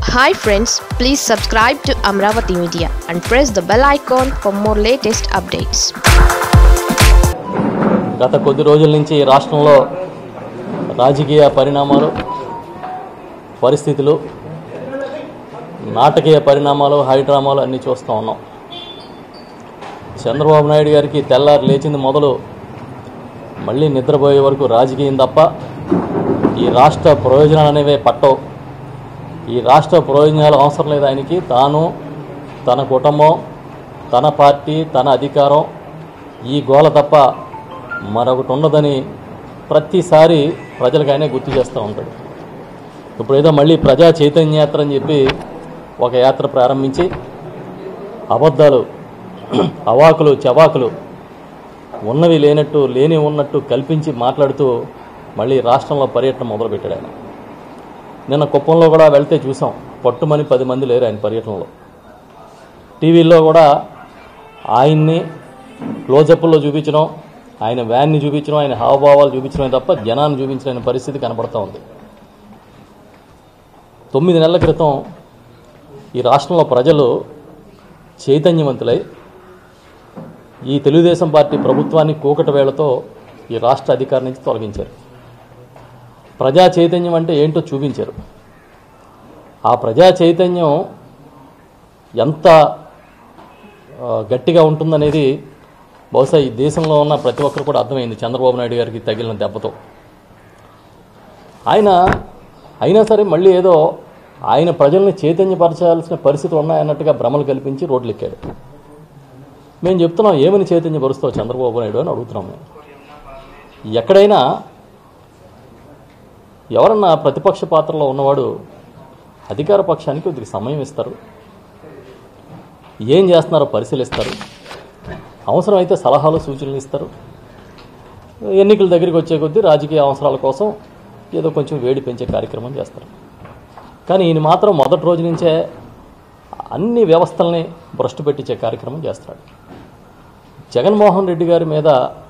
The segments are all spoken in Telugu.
Hi friends please subscribe to Amaravati media and press the bell icon for more latest updates గత కొద్ది రోజుల నుంచి ఈ రాష్ట్రంలో రాజకీయ పరిణామాలు పరిస్థితులు నాటకీయ పరిణామాలు హైడ్రామాలు అన్నీ చూస్తూ ఉన్నాం చంద్రబాబు నాయుడు గారికి తెల్లారి లేచింది మొదలు మళ్ళీ నిద్రపోయే వరకు రాజకీయం తప్ప ఈ రాష్ట్ర ప్రయోజనాలు అనేవే పట్టవు ఈ రాష్ట్ర ప్రయోజనాలు అవసరం లేదు ఆయనకి తాను తన కుటుంబం తన పార్టీ తన అధికారం ఈ గోల తప్ప మరొకటి ఉండదని ప్రతిసారి ప్రజలకు ఆయనే గుర్తు చేస్తూ ఉంటాడు ఇప్పుడు ఏదో మళ్ళీ ప్రజా చైతన్య యాత్ర అని చెప్పి ఒక యాత్ర ప్రారంభించి అబద్ధాలు అవాకులు చవాకులు ఉన్నవి లేనట్టు లేని ఉన్నట్టు కల్పించి మాట్లాడుతూ మళ్ళీ రాష్ట్రంలో పర్యటన మొదలుపెట్టాడు ఆయన నిన్న కుప్పంలో కూడా వెళ్తే చూసాం పట్టుమని పది మంది లేరు ఆయన పర్యటనలో టీవీల్లో కూడా ఆయన్ని క్లోజప్లో చూపించడం ఆయన వ్యాన్ని చూపించడం ఆయన హావభావాలు చూపించడమే తప్ప జనాన్ని చూపించలేని పరిస్థితి కనపడతా ఉంది తొమ్మిది నెలల క్రితం ఈ రాష్ట్రంలో ప్రజలు చైతన్యవంతులై ఈ తెలుగుదేశం పార్టీ ప్రభుత్వాన్ని కూకట వేళతో ఈ రాష్ట్ర అధికారం నుంచి తొలగించారు ప్రజా చైతన్యం అంటే ఏంటో చూపించారు ఆ ప్రజా చైతన్యం ఎంత ఆ, గట్టిగా ఉంటుందనేది బహుశా ఈ దేశంలో ఉన్న ప్రతి ఒక్కరు కూడా అర్థమైంది చంద్రబాబు నాయుడు గారికి తగిలిన దెబ్బతో ఆయన అయినా సరే మళ్ళీ ఏదో ఆయన ప్రజల్ని చైతన్యపరచాల్సిన పరిస్థితులు ఉన్నాయన్నట్టుగా భ్రమలు కల్పించి రోడ్లు ఎక్కాడు మేము చెప్తున్నాం ఏమని చైతన్యపరుస్తావు చంద్రబాబు నాయుడు అని అడుగుతున్నాం మేము ఎక్కడైనా ఎవరన్నా ప్రతిపక్ష పాత్రలో ఉన్నవాడు అధికార పక్షానికి కొద్దిగా సమయం ఇస్తారు ఏం చేస్తున్నారో పరిశీలిస్తారు అవసరమైతే సలహాలు సూచనలు ఇస్తారు ఎన్నికల దగ్గరికి వచ్చే కొద్దీ రాజకీయ అవసరాల కోసం ఏదో కొంచెం వేడి పెంచే కార్యక్రమం చేస్తారు కానీ ఈయన మాత్రం మొదటి రోజు నుంచే అన్ని వ్యవస్థల్ని భ్రష్టు పెట్టించే కార్యక్రమం చేస్తాడు జగన్మోహన్ రెడ్డి గారి మీద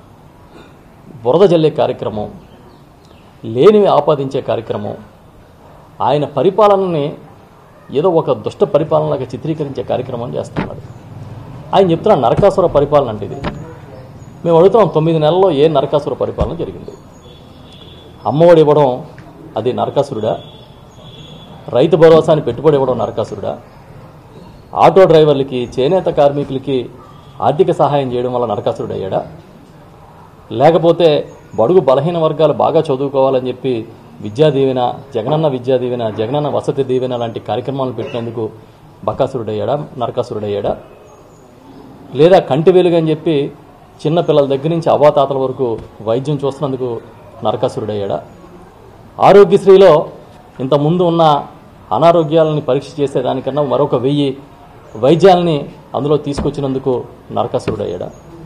బురద జల్లే కార్యక్రమం లేనివి ఆపాదించే కార్యక్రమం ఆయన పరిపాలనని ఏదో ఒక దుష్ట పరిపాలనలాగా చిత్రీకరించే కార్యక్రమం చేస్తున్నాడు ఆయన చెప్తున్నాడు నరకాసుర పరిపాలన అంటే ఇది మేము అడుగుతున్నాం తొమ్మిది నెలల్లో ఏ నరకాసుర పరిపాలన జరిగింది అమ్మఒడి ఇవ్వడం అది నరకాసురుడా రైతు భరోసాని పెట్టుబడి ఇవ్వడం నరకాసురుడా ఆటో డ్రైవర్లకి చేనేత కార్మికులకి ఆర్థిక సహాయం చేయడం వల్ల నరకాసురుడు అయ్యాడా లేకపోతే బడుగు బలహీన వర్గాలు బాగా చదువుకోవాలని చెప్పి విద్యా దీవెన జగనన్న విద్యా దీవెన జగనన్న వసతి దీవెన లాంటి కార్యక్రమాలు పెట్టినందుకు బకాసురుడయ్యాడా నరకాసురుడయ్యాడా లేదా కంటి వెలుగు అని చెప్పి చిన్న పిల్లల దగ్గర నుంచి అవాతాతల వరకు వైద్యం చూస్తున్నందుకు నరకాసురుడయ్యాడా ఆరోగ్యశ్రీలో ఇంత ముందు ఉన్న అనారోగ్యాలని పరీక్ష చేసేదానికన్నా మరొక వెయ్యి వైద్యాలని అందులో తీసుకొచ్చినందుకు నరకాసురుడయ్యాడా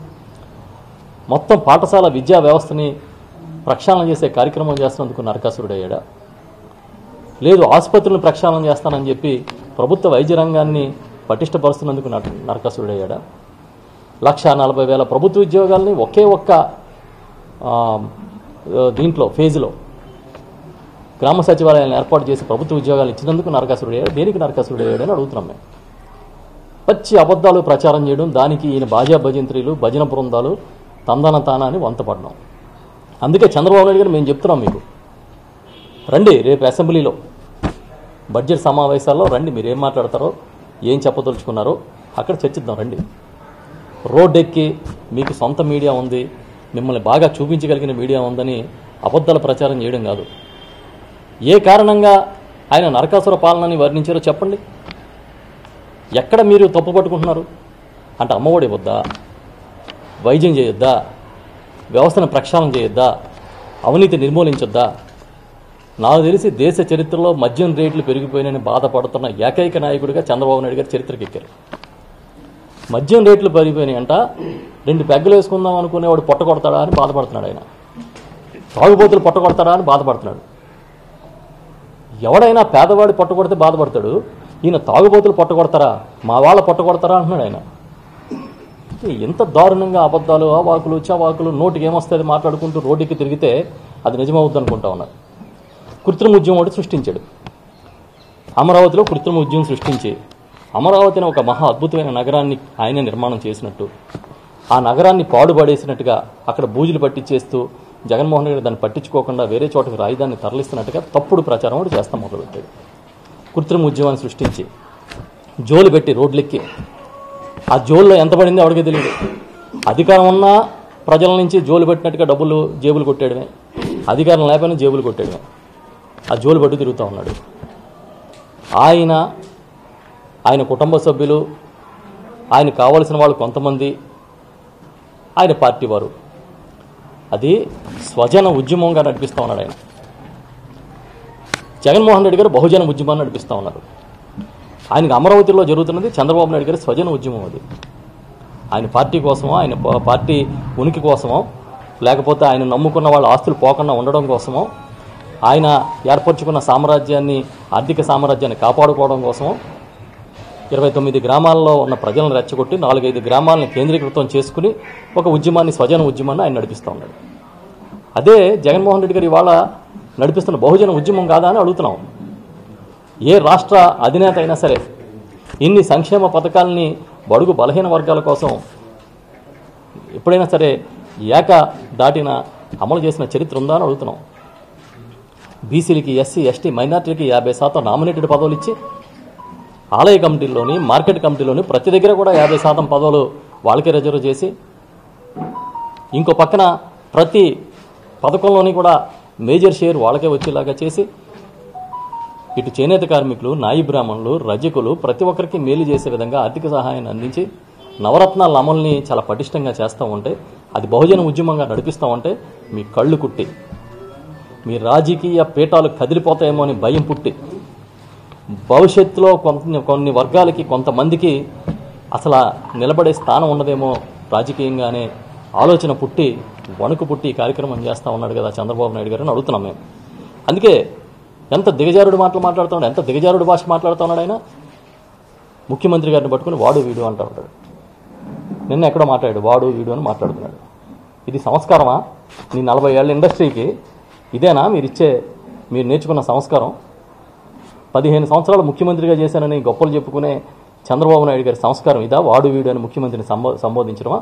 మొత్తం పాఠశాల విద్యా వ్యవస్థని ప్రక్షాళన చేసే కార్యక్రమం చేస్తున్నందుకు నరకాసురుడయ్యాడా లేదు ఆసుపత్రులను ప్రక్షాళన చేస్తానని చెప్పి ప్రభుత్వ వైద్య రంగాన్ని పటిష్టపరుస్తున్నందుకు నర నరకాసురుడయ్యాడా లక్ష నలభై వేల ప్రభుత్వ ఉద్యోగాల్ని ఒకే ఒక్క ఆ, దీంట్లో ఫేజ్లో గ్రామ సచివాలయాలను ఏర్పాటు చేసి ప్రభుత్వ ఉద్యోగాలు ఇచ్చినందుకు నరకాసురుడయ్యాడు దేనికి నరకాసురుడయ్యాడు అని అడుగుతున్నాం మేము పచ్చి అబద్ధాలు ప్రచారం చేయడం దానికి ఈయన బాజా భజంత్రీలు భజన బృందాలు తందన తాన అని వంతపడడం అందుకే చంద్రబాబు నాయుడు గారు మేము చెప్తున్నాం మీకు రండి రేపు అసెంబ్లీలో బడ్జెట్ సమావేశాల్లో రండి మీరు ఏం మాట్లాడతారో ఏం చెప్పదలుచుకున్నారో అక్కడ చర్చిద్దాం రండి రోడ్ ఎక్కి మీకు సొంత మీడియా ఉంది మిమ్మల్ని బాగా చూపించగలిగిన మీడియా ఉందని అబద్ధాల ప్రచారం చేయడం కాదు ఏ కారణంగా ఆయన నరకాసుర పాలనని వర్ణించారో చెప్పండి ఎక్కడ మీరు తప్పు పట్టుకుంటున్నారు అంటే అమ్మఒడి ఇవ్వద్దా వైద్యం చేయొద్దా వ్యవస్థను ప్రక్షాళన చేయొద్దా అవినీతి నిర్మూలించొద్దా నాకు తెలిసి దేశ చరిత్రలో మద్యం రేట్లు పెరిగిపోయినని బాధపడుతున్న ఏకైక నాయకుడిగా చంద్రబాబు నాయుడు గారు చరిత్రకి ఎక్కారు మద్యం రేట్లు పెరిగిపోయినాయి అంట రెండు పెగ్గలు వేసుకుందాం అనుకునేవాడు పొట్ట కొడతాడా అని బాధపడుతున్నాడు ఆయన తాగుబోతులు పొట్ట కొడతాడా అని బాధపడుతున్నాడు ఎవడైనా పేదవాడి పొట్ట కొడితే బాధపడతాడు ఈయన తాగుబోతులు పొట్ట కొడతారా మా వాళ్ళ పొట్ట కొడతారా అంటున్నాడు ఆయన ఎంత దారుణంగా అబద్ధాలు అవాకులు చవాకులు నోటికి ఏమొస్తుంది మాట్లాడుకుంటూ రోడ్డుకి తిరిగితే అది నిజమవుద్ది అనుకుంటా ఉన్నారు కృత్రిమ ఉద్యమం ఒకటి సృష్టించాడు అమరావతిలో కృత్రిమ ఉద్యమం సృష్టించి అమరావతిని ఒక మహా అద్భుతమైన నగరాన్ని ఆయన నిర్మాణం చేసినట్టు ఆ నగరాన్ని పాడుపడేసినట్టుగా అక్కడ బూజులు పట్టించేస్తూ జగన్మోహన్ రెడ్డి దాన్ని పట్టించుకోకుండా వేరే చోటకి రాజధానిని తరలిస్తున్నట్టుగా తప్పుడు ప్రచారం కూడా చేస్తాం మొదలుపెట్టాడు కృత్రిమ ఉద్యమాన్ని సృష్టించి జోలు పెట్టి రోడ్లెక్కి ఆ జోల్లో ఎంత పడిందో ఎవరికీ తెలియదు అధికారం ఉన్నా ప్రజల నుంచి జోలు పెట్టినట్టుగా డబ్బులు జేబులు కొట్టేయడమే అధికారం లేకపోయినా జేబులు కొట్టేయడమే ఆ జోలు పట్టు తిరుగుతూ ఉన్నాడు ఆయన ఆయన కుటుంబ సభ్యులు ఆయన కావలసిన వాళ్ళు కొంతమంది ఆయన పార్టీ వారు అది స్వజన ఉద్యమంగా నడిపిస్తూ ఉన్నాడు ఆయన జగన్మోహన్ రెడ్డి గారు బహుజన ఉద్యమాన్ని నడిపిస్తూ ఉన్నారు ఆయనకు అమరావతిలో జరుగుతున్నది చంద్రబాబు నాయుడు గారి స్వజన ఉద్యమం అది ఆయన పార్టీ కోసమో ఆయన పా- పార్టీ ఉనికి కోసమో లేకపోతే ఆయన నమ్ముకున్న వాళ్ళ ఆస్తులు పోకుండా ఉండడం కోసమో ఆయన ఏర్పరచుకున్న సామ్రాజ్యాన్ని ఆర్థిక సామ్రాజ్యాన్ని కాపాడుకోవడం కోసమో ఇరవై తొమ్మిది గ్రామాల్లో ఉన్న ప్రజలను రెచ్చగొట్టి నాలుగైదు గ్రామాలను కేంద్రీకృతం చేసుకుని ఒక ఉద్యమాన్ని స్వజన ఉద్యమాన్ని ఆయన నడిపిస్తూ ఉన్నాడు అదే జగన్మోహన్ రెడ్డి గారు ఇవాళ నడిపిస్తున్న బహుజన ఉద్యమం కాదా అని అడుగుతున్నాం ఏ రాష్ట్ర అధినేత అయినా సరే ఇన్ని సంక్షేమ పథకాలని బడుగు బలహీన వర్గాల కోసం ఎప్పుడైనా సరే ఏక దాటిన అమలు చేసిన చరిత్ర ఉందా అని అడుగుతున్నాం బీసీలకి ఎస్సీ ఎస్టీ మైనార్టీలకి యాభై శాతం నామినేటెడ్ పదవులు ఇచ్చి ఆలయ కమిటీల్లోని మార్కెట్ కమిటీలోని ప్రతి దగ్గర కూడా యాభై శాతం పదవులు వాళ్ళకే రిజర్వ్ చేసి ఇంకో పక్కన ప్రతి పథకంలోని కూడా మేజర్ షేర్ వాళ్ళకే వచ్చేలాగా చేసి ఇటు చేనేత కార్మికులు నాయి బ్రాహ్మణులు రజకులు ప్రతి ఒక్కరికి మేలు చేసే విధంగా ఆర్థిక సహాయాన్ని అందించి నవరత్నాల అమల్ని చాలా పటిష్టంగా చేస్తూ ఉంటే అది బహుజన ఉద్యమంగా నడిపిస్తూ ఉంటే మీ కళ్ళు కుట్టి మీ రాజకీయ పీఠాలు కదిలిపోతాయేమో అని భయం పుట్టి భవిష్యత్తులో కొంత కొన్ని వర్గాలకి కొంతమందికి అసలు నిలబడే స్థానం ఉన్నదేమో రాజకీయంగానే ఆలోచన పుట్టి వణుకు పుట్టి ఈ కార్యక్రమం చేస్తూ ఉన్నాడు కదా చంద్రబాబు నాయుడు గారు అని అడుగుతున్నాం మేము అందుకే ఎంత దిగజారుడు మాటలు మాట్లాడుతున్నాడు ఎంత దిగజారుడు భాష మాట్లాడుతున్నాడు ఆయన ముఖ్యమంత్రి గారిని పట్టుకుని వాడు వీడు అంటూ ఉంటాడు నిన్న ఎక్కడో మాట్లాడాడు వాడు వీడు అని మాట్లాడుతున్నాడు ఇది సంస్కారమా నీ నలభై ఏళ్ళ ఇండస్ట్రీకి ఇదేనా మీరు ఇచ్చే మీరు నేర్చుకున్న సంస్కారం పదిహేను సంవత్సరాలు ముఖ్యమంత్రిగా చేశానని గొప్పలు చెప్పుకునే చంద్రబాబు నాయుడు గారి సంస్కారం ఇదా వాడు వీడు అని ముఖ్యమంత్రిని సంబో సంబోధించడమా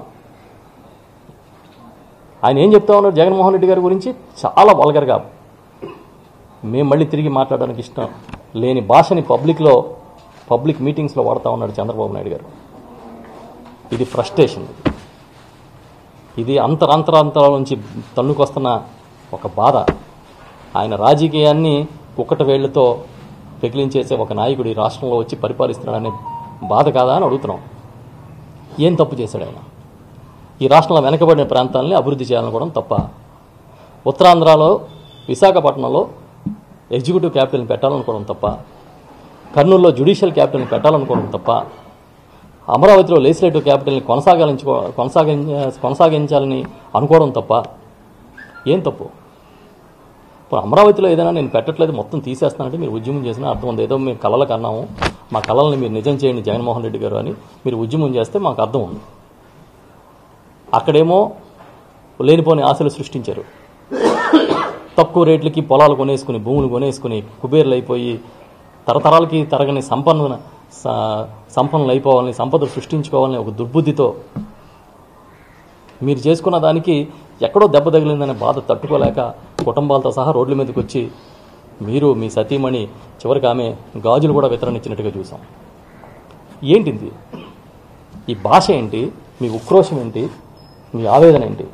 ఆయన ఏం చెప్తా ఉన్నారు జగన్మోహన్ రెడ్డి గారి గురించి చాలా వల్గర్గా మేము మళ్ళీ తిరిగి మాట్లాడడానికి ఇష్టం లేని భాషని పబ్లిక్లో పబ్లిక్ మీటింగ్స్లో వాడుతూ ఉన్నాడు చంద్రబాబు నాయుడు గారు ఇది ఫ్రస్ట్రేషన్ ఇది అంతరాంతరాంతరాల నుంచి తన్నుకొస్తున్న ఒక బాధ ఆయన రాజకీయాన్ని కుక్కట వేళ్లతో పెకిలించేసే ఒక నాయకుడు ఈ రాష్ట్రంలో వచ్చి పరిపాలిస్తున్నాడనే బాధ కాదా అని అడుగుతున్నాం ఏం తప్పు చేశాడు ఆయన ఈ రాష్ట్రంలో వెనకబడిన ప్రాంతాలని అభివృద్ధి చేయాలనుకోవడం తప్ప ఉత్తరాంధ్రలో విశాఖపట్నంలో ఎగ్జిక్యూటివ్ క్యాపిటల్ని పెట్టాలనుకోవడం తప్ప కర్నూలులో జ్యుడిషియల్ క్యాపిటల్ని పెట్టాలనుకోవడం తప్ప అమరావతిలో లెజిస్లేటివ్ క్యాపిటల్ని కొనసాగించుకో కొనసాగి కొనసాగించాలని అనుకోవడం తప్ప ఏం తప్పు ఇప్పుడు అమరావతిలో ఏదైనా నేను పెట్టట్లేదు మొత్తం తీసేస్తానంటే మీరు ఉద్యమం చేసినా అర్థం ఉంది ఏదో మేము కళలకు అన్నాము మా కళల్ని మీరు నిజం చేయండి జగన్మోహన్ రెడ్డి గారు అని మీరు ఉద్యమం చేస్తే మాకు అర్థం ఉంది అక్కడేమో లేనిపోని ఆశలు సృష్టించారు తక్కువ రేట్లకి పొలాలు కొనేసుకుని భూములు కొనేసుకుని కుబేర్లు అయిపోయి తరతరాలకి తరగని సంపన్న స- సంపన్నులు అయిపోవాలని సంపద సృష్టించుకోవాలని ఒక దుర్బుద్ధితో మీరు చేసుకున్న దానికి ఎక్కడో దెబ్బ తగిలిందనే బాధ తట్టుకోలేక కుటుంబాలతో సహా రోడ్ల మీదకి వచ్చి మీరు మీ సతీమణి చివరికి ఆమె గాజులు కూడా వితరణ ఇచ్చినట్టుగా చూసాం ఏంటిది ఈ భాష ఏంటి మీ ఉక్రోషం ఏంటి మీ ఆవేదన ఏంటి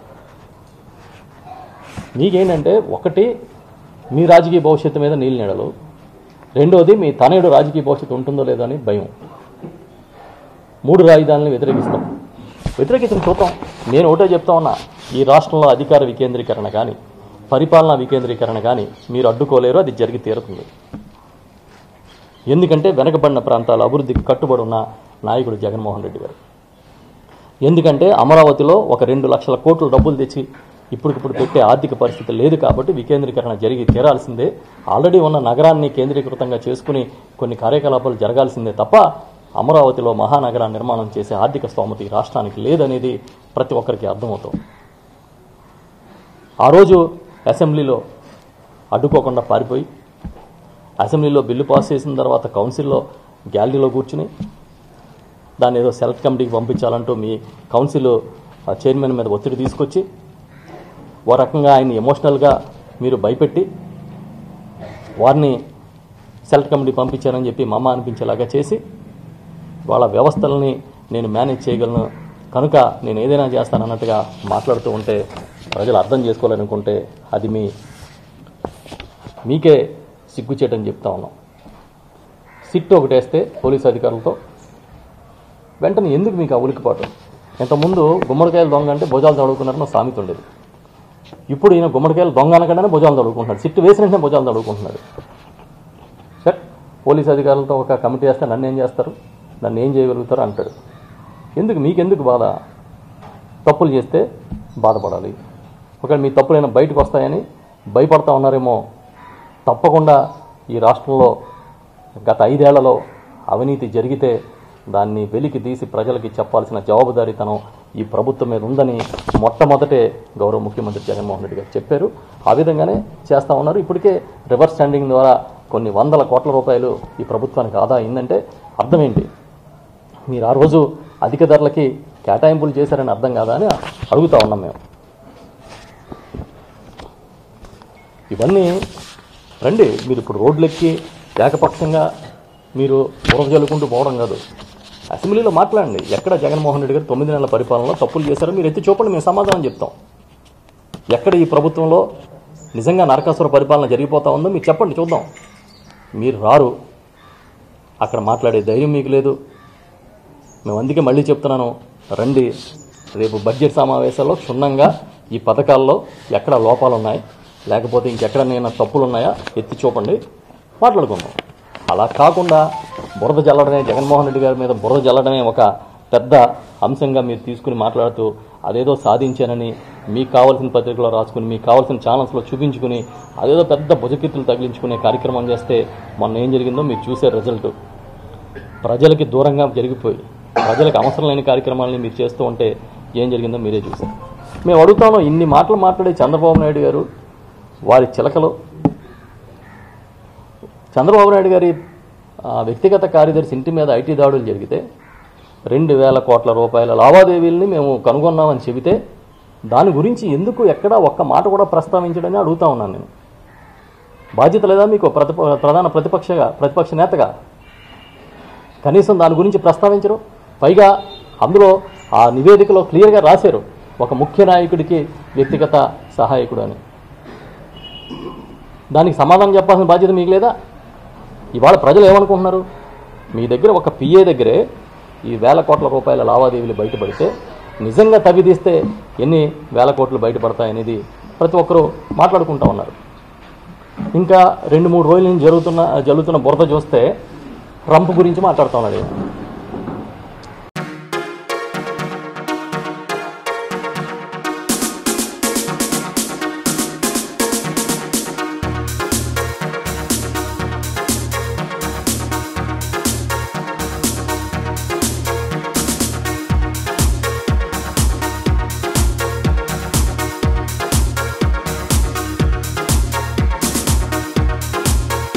మీకేంటంటే ఒకటి మీ రాజకీయ భవిష్యత్తు మీద నీళ్ళు నీడలు రెండోది మీ తనయుడు రాజకీయ భవిష్యత్తు ఉంటుందో లేదో అని భయం మూడు రాజధానులను వ్యతిరేకిస్తాం వ్యతిరేకించిన చూద్దాం నేను ఒకటే చెప్తా ఉన్నా ఈ రాష్ట్రంలో అధికార వికేంద్రీకరణ కానీ పరిపాలనా వికేంద్రీకరణ కానీ మీరు అడ్డుకోలేరు అది జరిగి తీరుతుంది ఎందుకంటే వెనకబడిన ప్రాంతాల అభివృద్ధికి కట్టుబడి ఉన్న నాయకుడు జగన్మోహన్ రెడ్డి గారు ఎందుకంటే అమరావతిలో ఒక రెండు లక్షల కోట్ల డబ్బులు తెచ్చి ఇప్పటికిప్పుడు పెట్టే ఆర్థిక పరిస్థితి లేదు కాబట్టి వికేంద్రీకరణ జరిగి తీరాల్సిందే ఆల్రెడీ ఉన్న నగరాన్ని కేంద్రీకృతంగా చేసుకుని కొన్ని కార్యకలాపాలు జరగాల్సిందే తప్ప అమరావతిలో మహానగర నిర్మాణం చేసే ఆర్థిక స్తోమత ఈ రాష్ట్రానికి లేదనేది ప్రతి ఒక్కరికి అర్థమవుతుంది ఆ రోజు అసెంబ్లీలో అడ్డుకోకుండా పారిపోయి అసెంబ్లీలో బిల్లు పాస్ చేసిన తర్వాత కౌన్సిల్లో గ్యాలరీలో కూర్చుని దాన్ని ఏదో సెలెక్ట్ కమిటీకి పంపించాలంటూ మీ కౌన్సిల్ ఆ చైర్మన్ మీద ఒత్తిడి తీసుకొచ్చి ఓ రకంగా ఆయన్ని ఎమోషనల్గా మీరు భయపెట్టి వారిని సెలెక్ట్ కమిటీ పంపించారని చెప్పి మమ్మ అనిపించేలాగా చేసి వాళ్ళ వ్యవస్థలని నేను మేనేజ్ చేయగలను కనుక నేను ఏదైనా చేస్తానన్నట్టుగా మాట్లాడుతూ ఉంటే ప్రజలు అర్థం చేసుకోవాలనుకుంటే అది మీ మీకే సిగ్గుచేటని చెప్తా ఉన్నాం సిట్ ఒకటి వేస్తే పోలీసు అధికారులతో వెంటనే ఎందుకు మీకు ఆ ఉలికిపాటు ఇంతకుముందు గుమ్మడికాయలు దొంగ అంటే భుజాలు తడుకున్నారని ఒక సామెత ఉండేది ఇప్పుడు ఈయన గుమ్మడికాయలు దొంగ అనకుండానే భుజాలు తడుకుంటున్నాడు సిట్టు వేసిన వెంటనే భుజాలు తడుకుంటున్నాడు సరే పోలీస్ అధికారులతో ఒక కమిటీ వేస్తే నన్ను ఏం చేస్తారు నన్ను ఏం చేయగలుగుతారు అంటాడు ఎందుకు మీకెందుకు బాధ తప్పులు చేస్తే బాధపడాలి ఒకవేళ మీ తప్పులైనా బయటకు వస్తాయని భయపడతా ఉన్నారేమో తప్పకుండా ఈ రాష్ట్రంలో గత ఐదేళ్లలో అవినీతి జరిగితే దాన్ని వెలికి తీసి ప్రజలకి చెప్పాల్సిన జవాబుదారీతనం ఈ ప్రభుత్వం మీద ఉందని మొట్టమొదటే గౌరవ ముఖ్యమంత్రి జగన్మోహన్ రెడ్డి గారు చెప్పారు ఆ విధంగానే చేస్తూ ఉన్నారు ఇప్పటికే రివర్స్ స్టాండింగ్ ద్వారా కొన్ని వందల కోట్ల రూపాయలు ఈ ప్రభుత్వానికి ఆదా అయిందంటే అర్థం ఏంటి మీరు ఆ రోజు అధిక ధరలకి కేటాయింపులు చేశారని అర్థం కాదా అని అడుగుతా ఉన్నాం మేము ఇవన్నీ రండి మీరు ఇప్పుడు రోడ్లెక్కి ఏకపక్షంగా మీరు బురద జల్లుకుంటూ పోవడం కాదు అసెంబ్లీలో మాట్లాడండి ఎక్కడ జగన్మోహన్ రెడ్డి గారు తొమ్మిది నెలల పరిపాలనలో తప్పులు చేశారో మీరు ఎత్తి చూపండి మేము సమాధానం చెప్తాం ఎక్కడ ఈ ప్రభుత్వంలో నిజంగా నరకాసుర పరిపాలన జరిగిపోతా ఉందో మీరు చెప్పండి చూద్దాం మీరు రారు అక్కడ మాట్లాడే ధైర్యం మీకు లేదు మేము అందుకే మళ్ళీ చెప్తున్నాను రండి రేపు బడ్జెట్ సమావేశాల్లో క్షుణ్ణంగా ఈ పథకాల్లో ఎక్కడ లోపాలు ఉన్నాయి లేకపోతే ఇంకెక్కడ నేను తప్పులు ఉన్నాయా ఎత్తి చూపండి మాట్లాడుకుందాం అలా కాకుండా బురద జల్లడమే జగన్మోహన్ రెడ్డి గారి మీద బురద జల్లడమే ఒక పెద్ద అంశంగా మీరు తీసుకుని మాట్లాడుతూ అదేదో సాధించానని మీకు కావాల్సిన పత్రికలో రాసుకుని మీకు కావాల్సిన ఛానల్స్లో చూపించుకుని అదేదో పెద్ద భుజకీర్తులు తగిలించుకునే కార్యక్రమం చేస్తే మొన్న ఏం జరిగిందో మీరు చూసే రిజల్ట్ ప్రజలకి దూరంగా జరిగిపోయి ప్రజలకు అవసరం లేని కార్యక్రమాలని మీరు చేస్తూ ఉంటే ఏం జరిగిందో మీరే చూసారు మేము అడుగుతాము ఇన్ని మాటలు మాట్లాడే చంద్రబాబు నాయుడు గారు వారి చిలకలు చంద్రబాబు నాయుడు గారి ఆ, వ్యక్తిగత కార్యదర్శి ఇంటి మీద ఐటీ దాడులు జరిగితే రెండు వేల కోట్ల రూపాయల లావాదేవీల్ని మేము కనుగొన్నామని చెబితే దాని గురించి ఎందుకు ఎక్కడా ఒక్క మాట కూడా ప్రస్తావించడని అడుగుతా ఉన్నాను నేను బాధ్యత లేదా మీకు ప్రతిప ప్రధాన ప్రతిపక్షగా ప్రతిపక్ష నేతగా కనీసం దాని గురించి ప్రస్తావించరు పైగా అందులో ఆ నివేదికలో క్లియర్గా రాశారు ఒక ముఖ్య నాయకుడికి వ్యక్తిగత సహాయకుడు అని దానికి సమాధానం చెప్పాల్సిన బాధ్యత మీకు లేదా ఇవాళ ప్రజలు ఏమనుకుంటున్నారు మీ దగ్గర ఒక పిఏ దగ్గరే ఈ వేల కోట్ల రూపాయల లావాదేవీలు బయటపడితే నిజంగా తవ్వి తీస్తే ఎన్ని వేల కోట్లు బయటపడతాయనేది ప్రతి ఒక్కరూ మాట్లాడుకుంటా ఉన్నారు ఇంకా రెండు మూడు రోజుల నుంచి జరుగుతున్న జరుగుతున్న బురద చూస్తే ట్రంప్ గురించి మాట్లాడుతూ ఉన్నాడు ఈయన.